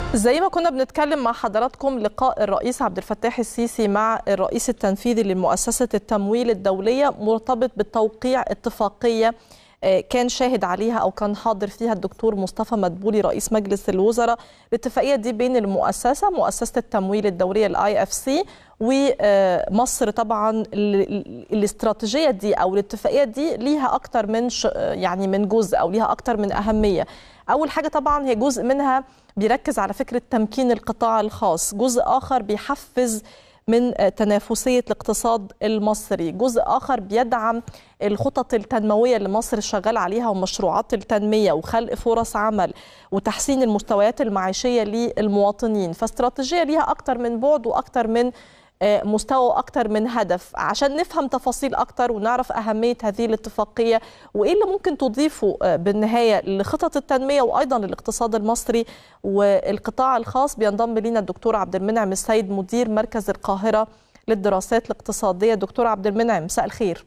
زي ما كنا بنتكلم مع حضراتكم لقاء الرئيس عبد الفتاح السيسي مع الرئيس التنفيذي لمؤسسة التمويل الدولية مرتبط بالتوقيع اتفاقية كان شاهد عليها او كان حاضر فيها الدكتور مصطفى مدبولي رئيس مجلس الوزراء الاتفاقيه دي بين المؤسسه مؤسسه التمويل الدوليه الاي اف سي ومصر طبعا الاستراتيجيه دي او الاتفاقيه دي ليها اكتر من يعني من جزء او ليها اكتر من اهميه اول حاجه طبعا هي جزء منها بيركز على فكره تمكين القطاع الخاص جزء اخر بيحفز من تنافسية الاقتصاد المصري جزء آخر بيدعم الخطط التنموية اللي مصر شغال عليها ومشروعات التنمية وخلق فرص عمل وتحسين المستويات المعيشية للمواطنين فاستراتيجية ليها أكتر من بعد وأكتر من مستوى واكتر من هدف عشان نفهم تفاصيل اكتر ونعرف اهميه هذه الاتفاقيه وايه اللي ممكن تضيفه بالنهايه لخطط التنميه وايضا للاقتصاد المصري والقطاع الخاص بينضم لنا الدكتور عبد المنعم السيد مدير مركز القاهره للدراسات الاقتصاديه دكتور عبد المنعم مساء الخير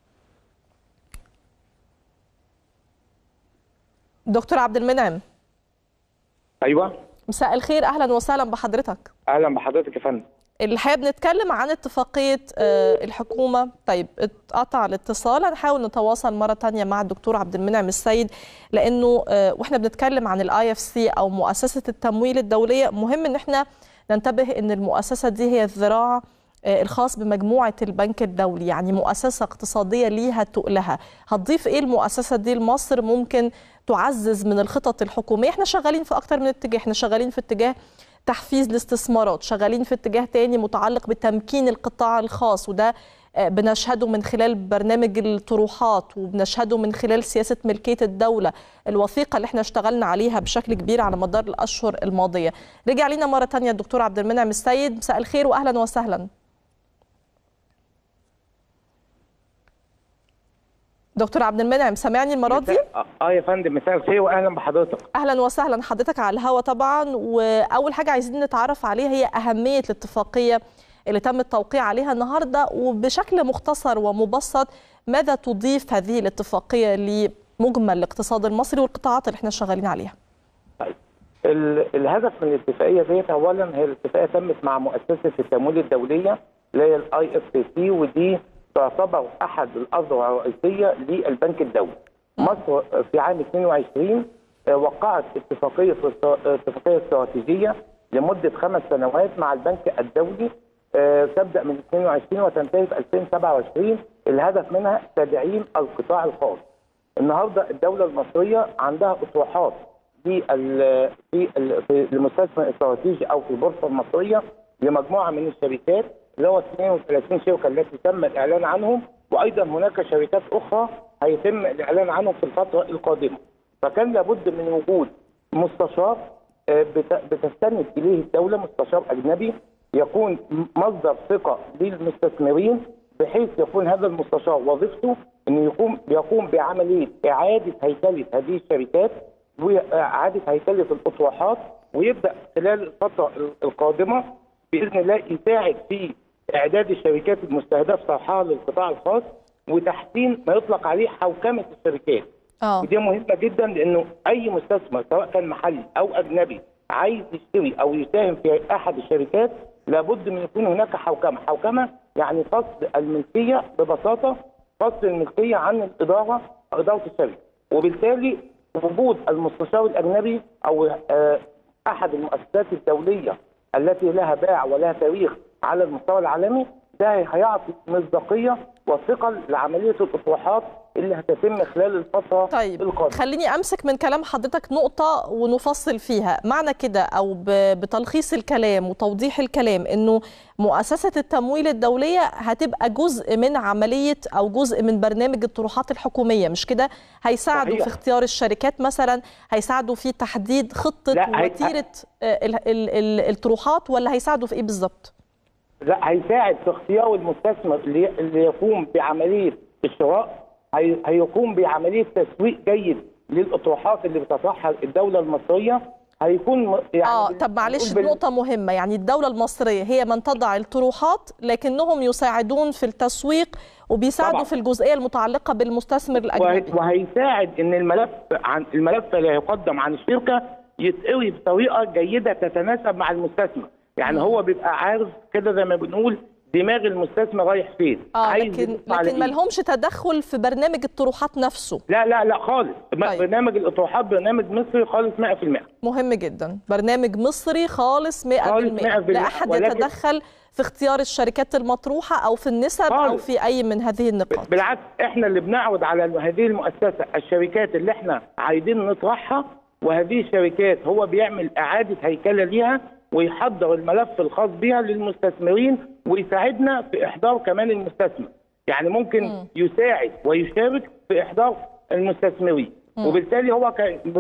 دكتور عبد المنعم ايوه مساء الخير اهلا وسهلا بحضرتك اهلا بحضرتك يا فندم الحقيقه بنتكلم عن اتفاقيه الحكومه طيب اتقطع الاتصال هنحاول نتواصل مره ثانيه مع الدكتور عبد المنعم السيد لانه واحنا بنتكلم عن الاي اف سي او مؤسسه التمويل الدوليه مهم ان احنا ننتبه ان المؤسسه دي هي الذراع الخاص بمجموعه البنك الدولي يعني مؤسسه اقتصاديه ليها تقلها هتضيف ايه المؤسسه دي لمصر ممكن تعزز من الخطط الحكوميه احنا شغالين في اكتر من اتجاه احنا شغالين في اتجاه تحفيز الاستثمارات شغالين في اتجاه تاني متعلق بتمكين القطاع الخاص وده بنشهده من خلال برنامج الطروحات وبنشهده من خلال سياسة ملكية الدولة الوثيقة اللي احنا اشتغلنا عليها بشكل كبير على مدار الأشهر الماضية رجع لنا مرة تانية الدكتور عبد المنعم السيد مساء الخير وأهلا وسهلا دكتور عبد المنعم سامعني المره دي؟ اه يا فندم مساء الخير واهلا بحضرتك. اهلا وسهلا حضرتك على الهوا طبعا واول حاجه عايزين نتعرف عليها هي اهميه الاتفاقيه اللي تم التوقيع عليها النهارده وبشكل مختصر ومبسط ماذا تضيف هذه الاتفاقيه لمجمل الاقتصاد المصري والقطاعات اللي احنا شغالين عليها؟ طيب الهدف من الاتفاقيه ديت اولا هي الاتفاقيه تمت مع مؤسسه التمويل الدوليه اللي هي الاي اف سي ودي تعتبر احد الاذرع الرئيسيه للبنك الدولي. مصر في عام 22 وقعت اتفاقيه اتفاقيه استراتيجيه لمده خمس سنوات مع البنك الدولي تبدا من 22 وتنتهي في 2027 الهدف منها تدعيم القطاع الخاص. النهارده الدوله المصريه عندها اطروحات في في في المستثمر الاستراتيجي او في البورصه المصريه لمجموعه من الشركات اللي هو 32 شركه التي تم الاعلان عنهم وايضا هناك شركات اخرى هيتم الاعلان عنهم في الفتره القادمه. فكان لابد من وجود مستشار بتستند اليه الدوله مستشار اجنبي يكون مصدر ثقه للمستثمرين بحيث يكون هذا المستشار وظيفته انه يقوم يقوم بعمليه اعاده هيكله هذه الشركات واعاده هيكله الاطروحات ويبدا خلال الفتره القادمه باذن الله يساعد في اعداد الشركات المستهدف طرحها للقطاع الخاص وتحسين ما يطلق عليه حوكمه الشركات. اه ودي مهمه جدا لانه اي مستثمر سواء كان محلي او اجنبي عايز يشتري او يساهم في احد الشركات لابد من يكون هناك حوكمه، حوكمه يعني فصل الملكيه ببساطه فصل الملكيه عن الاداره اداره الشركه، وبالتالي وجود المستشار الاجنبي او احد المؤسسات الدوليه التي لها باع ولها تاريخ على المستوى العالمي ده هيعطي مصداقيه وثقل لعمليه الاطروحات اللي هتتم خلال الفتره طيب القادمه. خليني امسك من كلام حضرتك نقطه ونفصل فيها، معنى كده او بتلخيص الكلام وتوضيح الكلام انه مؤسسه التمويل الدوليه هتبقى جزء من عمليه او جزء من برنامج الطروحات الحكوميه مش كده؟ هيساعدوا صحيح. في اختيار الشركات مثلا، هيساعدوا في تحديد خطه لا، هي- وتيره ال- ال- ال- الطروحات ولا هيساعدوا في ايه بالظبط؟ لا هيساعد في اختيار المستثمر اللي اللي يقوم بعمليه الشراء هي- هيقوم بعمليه تسويق جيد للاطروحات اللي بتطرحها الدوله المصريه هيكون م- يعني اه بال- طب معلش بنقول بال- نقطة مهمة يعني الدولة المصرية هي من تضع الطروحات لكنهم يساعدون في التسويق وبيساعدوا طبعاً. في الجزئية المتعلقة بالمستثمر وهي- الأجنبي وهيساعد ان الملف عن الملف اللي هيقدم عن الشركه يتقوي بطريقه جيده تتناسب مع المستثمر يعني هو بيبقى عارف كده زي ما بنقول دماغ المستثمر رايح فين اه لكن لكن ما لهمش تدخل في برنامج الطروحات نفسه لا لا لا خالص طيب. برنامج الاطروحات برنامج مصري خالص 100% مهم جدا برنامج مصري خالص 100%, خالص 100%. لا احد ولكن... يتدخل في اختيار الشركات المطروحه او في النسب خالص. او في اي من هذه النقاط بالعكس احنا اللي بنعود على هذه المؤسسه الشركات اللي احنا عايزين نطرحها وهذه الشركات هو بيعمل اعاده هيكله ليها ويحضر الملف الخاص بها للمستثمرين ويساعدنا في احضار كمان المستثمر يعني ممكن م. يساعد ويشارك في احضار المستثمرين م. وبالتالي هو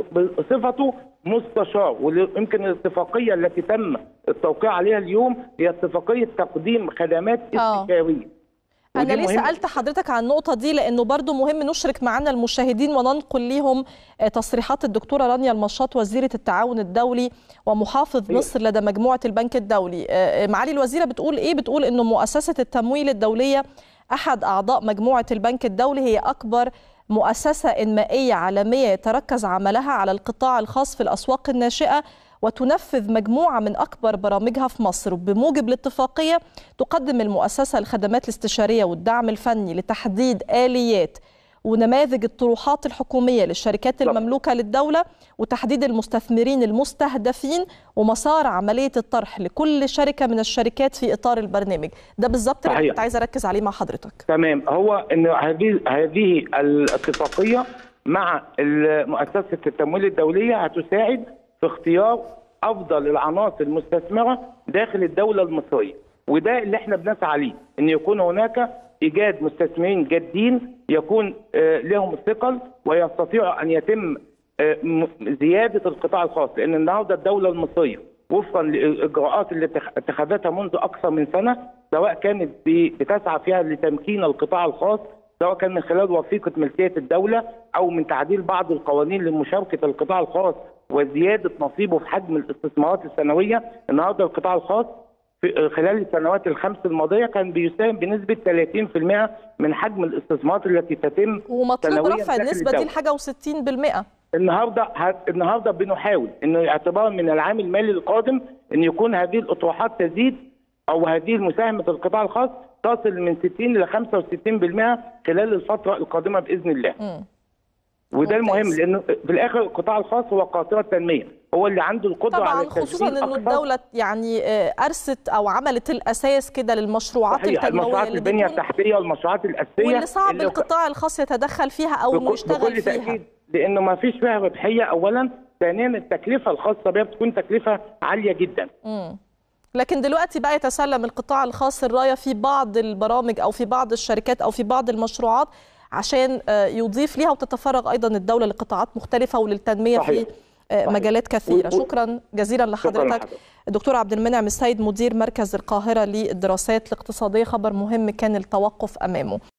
بصفته مستشار ويمكن الاتفاقيه التي تم التوقيع عليها اليوم هي اتفاقيه تقديم خدمات استشاريه أنا ليه سألت حضرتك عن النقطة دي لأنه برضو مهم نشرك معنا المشاهدين وننقل لهم تصريحات الدكتورة رانيا المشاط وزيرة التعاون الدولي ومحافظ مصر لدى مجموعة البنك الدولي معالي الوزيرة بتقول إيه؟ بتقول أنه مؤسسة التمويل الدولية أحد أعضاء مجموعة البنك الدولي هي أكبر مؤسسة إنمائية عالمية يتركز عملها على القطاع الخاص في الأسواق الناشئة وتنفذ مجموعة من أكبر برامجها في مصر بموجب الاتفاقية تقدم المؤسسة الخدمات الاستشارية والدعم الفني لتحديد آليات ونماذج الطروحات الحكومية للشركات المملوكة للدولة وتحديد المستثمرين المستهدفين ومسار عملية الطرح لكل شركة من الشركات في إطار البرنامج ده بالظبط اللي كنت عايزة أركز عليه مع حضرتك تمام هو أن هذه هذه الاتفاقية مع مؤسسة التمويل الدولية هتساعد في اختيار افضل العناصر المستثمره داخل الدوله المصريه وده اللي احنا بنسعى ليه ان يكون هناك ايجاد مستثمرين جادين يكون لهم الثقل ويستطيع ان يتم زياده القطاع الخاص لان النهارده الدوله المصريه وفقا للاجراءات اللي اتخذتها منذ اكثر من سنه سواء كانت بتسعى فيها لتمكين القطاع الخاص سواء كان من خلال وثيقه ملكيه الدوله او من تعديل بعض القوانين لمشاركه القطاع الخاص وزياده نصيبه في حجم الاستثمارات السنويه، النهارده القطاع الخاص في خلال السنوات الخمس الماضيه كان بيساهم بنسبه 30% من حجم الاستثمارات التي تتم ومطلوب رفع النسبه دي لحاجه و60% النهارده النهارده بنحاول انه اعتبارا من العام المالي القادم ان يكون هذه الاطروحات تزيد او هذه مساهمه القطاع الخاص تصل من 60 ل 65% خلال الفتره القادمه باذن الله. م. وده المهم لانه في الاخر القطاع الخاص هو قاطره التنميه هو اللي عنده القدره طبعا على خصوصا انه الدوله يعني ارست او عملت الاساس كده للمشروعات صحيح. التنمويه المشروعات البنيه التحتيه والمشروعات الاساسيه واللي صعب اللي القطاع الخاص يتدخل فيها او انه يشتغل بكل فيها تأكيد لانه ما فيش فيها ربحيه اولا ثانيا التكلفه الخاصه بها بتكون تكلفه عاليه جدا م. لكن دلوقتي بقى يتسلم القطاع الخاص الرايه في بعض البرامج او في بعض الشركات او في بعض المشروعات عشان يضيف ليها وتتفرغ ايضا الدوله لقطاعات مختلفه وللتنميه صحيح. في صحيح. مجالات كثيره و... شكرا جزيلا لحضرتك الدكتور عبد المنعم السيد مدير مركز القاهره للدراسات الاقتصاديه خبر مهم كان التوقف امامه